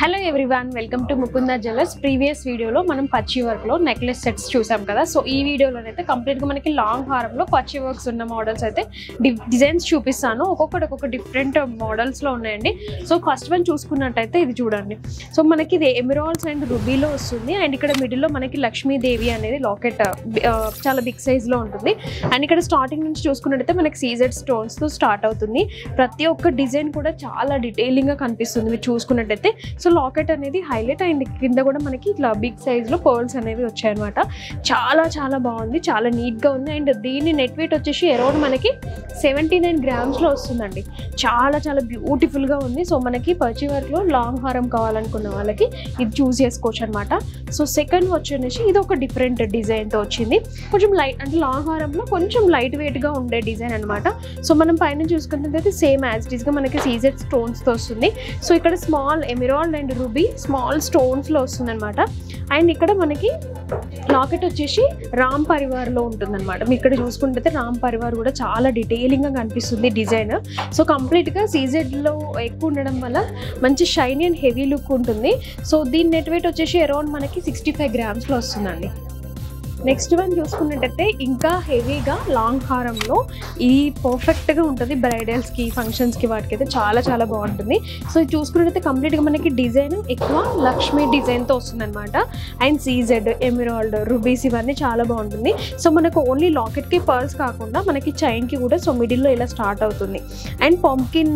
hello everyone welcome to Mukunda jewellers previous వీడియోలో మనం పచ్చి వర్క్లో నెక్లెస్ సెట్స్ చూసాం కదా సో ఈ వీడియోలోనైతే కంప్లీట్గా మనకి లాంగ్ హారంలో పచ్చి వర్క్స్ ఉన్న మోడల్స్ అయితే డిజైన్స్ చూపిస్తాను ఒక్కొక్కటి ఒక్కొక్క డిఫరెంట్ మోడల్స్లో ఉన్నాయండి సో ఫస్ట్ వన్ చూసుకున్నట్టయితే ఇది చూడండి సో మనకి ఇది ఎమిరాల్స్ అండ్ రుబీలో వస్తుంది అండ్ ఇక్కడ మిడిల్లో మనకి లక్ష్మీదేవి అనేది లాకెట్ చాలా బిగ్ సైజ్లో ఉంటుంది అండ్ ఇక్కడ స్టార్టింగ్ నుంచి చూసుకున్నట్టయితే మనకి సీజెడ్ స్టోన్స్తో స్టార్ట్ అవుతుంది ప్రతి ఒక్క డిజైన్ కూడా చాలా డీటెయిలింగ్గా కనిపిస్తుంది మీరు చూసుకున్నట్టయితే సో లాకెట్ అనేది హైలైట్ అండ్ కింద కూడా మనకి ఇట్లా బిగ్ సైజ్లో పర్ల్స్ అనేవి వచ్చాయన్నమాట చాలా చాలా బాగుంది చాలా నీట్గా ఉంది అండ్ దీని నెట్ వెయిట్ వచ్చేసి అరౌండ్ మనకి సెవెంటీ నైన్ గ్రామ్స్లో వస్తుందండి చాలా చాలా బ్యూటిఫుల్గా ఉంది సో మనకి పర్చి వర్క్లో లాంగ్ హారం కావాలనుకున్న వాళ్ళకి ఇది చూస్ చేసుకోవచ్చు అనమాట సో సెకండ్ వచ్చేసి ఇది ఒక డిఫరెంట్ డిజైన్తో వచ్చింది కొంచెం లైట్ అంటే లాంగ్ హారంలో కొంచెం లైట్ వెయిట్గా ఉండే డిజైన్ అనమాట సో మనం పైన చూసుకున్నట్లయితే సేమ్ యాజ్ ఇట్ ఈస్గా మనకి సీజెడ్ స్టోన్స్తో వస్తుంది సో ఇక్కడ small emerald and ruby small స్టోన్స్లో వస్తుంది అనమాట అండ్ ఇక్కడ మనకి లాకెట్ వచ్చేసి రామ్ పరివార్లో ఉంటుందన్నమాట మీరు ఇక్కడ చూసుకుంటే రామ్ పరివార్ కూడా చాలా డీటెయిలింగ్గా కనిపిస్తుంది డిజైన్ సో కంప్లీట్గా సీజెడ్లో ఎక్కువ ఉండడం వల్ల మంచి షైనీ అండ్ హెవీ లుక్ ఉంటుంది సో దీని నెట్ వెయిట్ వచ్చేసి అరౌండ్ మనకి సిక్స్టీ ఫైవ్ గ్రామ్స్లో వస్తుందండి నెక్స్ట్ వన్ చూసుకున్నట్టయితే ఇంకా హెవీగా లాంగ్ హారంలో ఇది పర్ఫెక్ట్గా ఉంటుంది బ్రైడల్స్కి ఫంక్షన్స్కి వాటికి అయితే చాలా చాలా బాగుంటుంది సో ఇది చూసుకున్నట్టయితే కంప్లీట్గా మనకి డిజైన్ ఎక్కువ లక్ష్మీ డిజైన్తో వస్తుంది అనమాట అండ్ సీజెడ్ ఎమిరాల్డ్ రుబీస్ ఇవన్నీ చాలా బాగుంటుంది సో మనకు ఓన్లీ లాకెట్కి పర్ల్స్ కాకుండా మనకి చైన్కి కూడా సో మిడిల్లో ఇలా స్టార్ట్ అవుతుంది అండ్ పంకిన్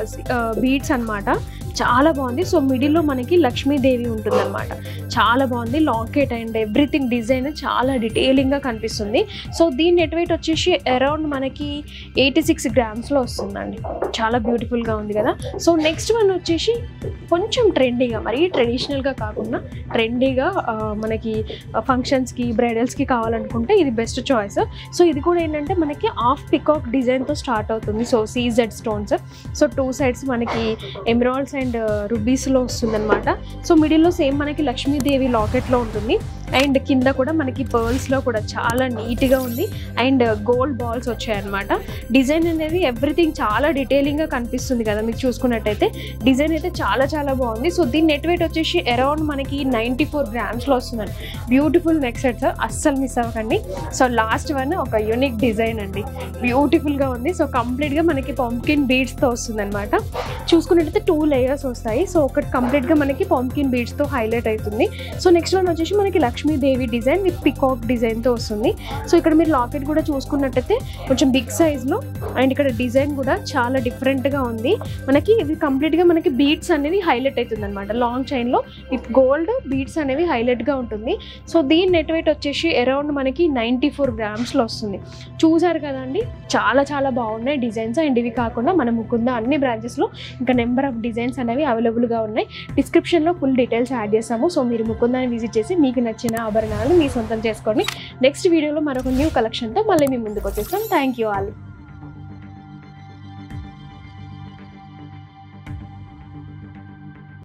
బీడ్స్ అన్నమాట చాలా బాగుంది సో మిడిల్లో మనకి లక్ష్మీదేవి ఉంటుందన్నమాట చాలా బాగుంది లాకెట్ అండ్ ఎవ్రీథింగ్ డిజైన్ చాలా డీటెయిలింగ్గా కనిపిస్తుంది సో దీని నెట్ వెయిట్ వచ్చేసి అరౌండ్ మనకి ఎయిటీ సిక్స్ గ్రామ్స్లో వస్తుందండి చాలా బ్యూటిఫుల్గా ఉంది కదా సో నెక్స్ట్ వన్ వచ్చేసి కొంచెం ట్రెండీగా మరీ ట్రెడిషనల్గా కాకుండా ట్రెండీగా మనకి ఫంక్షన్స్కి బ్రైడల్స్కి కావాలనుకుంటే ఇది బెస్ట్ చాయిస్ సో ఇది కూడా ఏంటంటే మనకి ఆఫ్ పికాక్ డిజైన్తో స్టార్ట్ అవుతుంది so CZ stones so two sides మనకి ఎమరాల్డ్స్ అండ్ రుబీస్లో వస్తుందన్నమాట సో మిడిల్లో సేమ్ మనకి లక్ష్మీదేవి లాకెట్లో ఉంటుంది అండ్ కింద కూడా మనకి పర్ల్స్లో కూడా చాలా నీట్గా ఉంది అండ్ గోల్డ్ బాల్స్ వచ్చాయన్నమాట డిజైన్ అనేది ఎవ్రీథింగ్ చాలా డీటెయిలింగ్గా కనిపిస్తుంది కదా మీకు చూసుకున్నట్టయితే డిజైన్ అయితే చాలా చాలా బాగుంది సో దీని నెట్ వెయిట్ వచ్చేసి అరౌండ్ మనకి నైంటీ ఫోర్ గ్రామ్స్లో వస్తుందండి బ్యూటిఫుల్ నెక్ సెట్స్ అస్సలు మిస్ అవ్వకండి సో లాస్ట్ వన్ ఒక యూనిక్ డిజైన్ అండి బ్యూటిఫుల్గా ఉంది సో కంప్లీట్గా మనకి పంకిన్ బీడ్స్తో వస్తుంది అనమాట చూసుకున్నట్టయితే టూ లేయర్స్ వస్తాయి సో ఒకటి కంప్లీట్గా మనకి పంకిన్ బీడ్స్తో హైలైట్ అవుతుంది సో నెక్స్ట్ వన్ వచ్చేసి మనకి లక్ష్మీదేవి డిజైన్ విత్ పికాక్ డిజైన్తో వస్తుంది సో ఇక్కడ మీరు లాకెట్ కూడా చూసుకున్నట్టయితే కొంచెం బిగ్ సైజ్లో అండ్ ఇక్కడ డిజైన్ కూడా చాలా డిఫరెంట్గా ఉంది మనకి ఇది కంప్లీట్గా మనకి బీడ్స్ అనేవి హైలైట్ అవుతుంది అనమాట లాంగ్ చైన్లో విత్ గోల్డ్ బీడ్స్ అనేవి హైలైట్గా ఉంటుంది సో దీని నెట్ వెయిట్ వచ్చేసి అరౌండ్ మనకి నైంటీ ఫోర్ గ్రామ్స్లో వస్తుంది చూసారు కదండి చాలా చాలా బాగున్నాయి డిజైన్స్ అండ్ ఇవి కాకుండా మన ముకుంద అన్ని బ్రాంచెస్లో ఇంకా నెంబర్ ఆఫ్ డిజైన్స్ అనేవి అవైలబుల్గా ఉన్నాయి డిస్క్రిప్షన్లో ఫుల్ డీటెయిల్స్ యాడ్ చేస్తాము సో మీరు ముకుందాన్ని విజిట్ చేసి మీకు నచ్చిన ఆభరణాలు మీ సొంతం చేసుకోండి నెక్స్ట్ వీడియోలో మరొక న్యూ కలెక్షన్తో మళ్ళీ మీ ముందుకు వచ్చేస్తాం థ్యాంక్ యూ ఆల్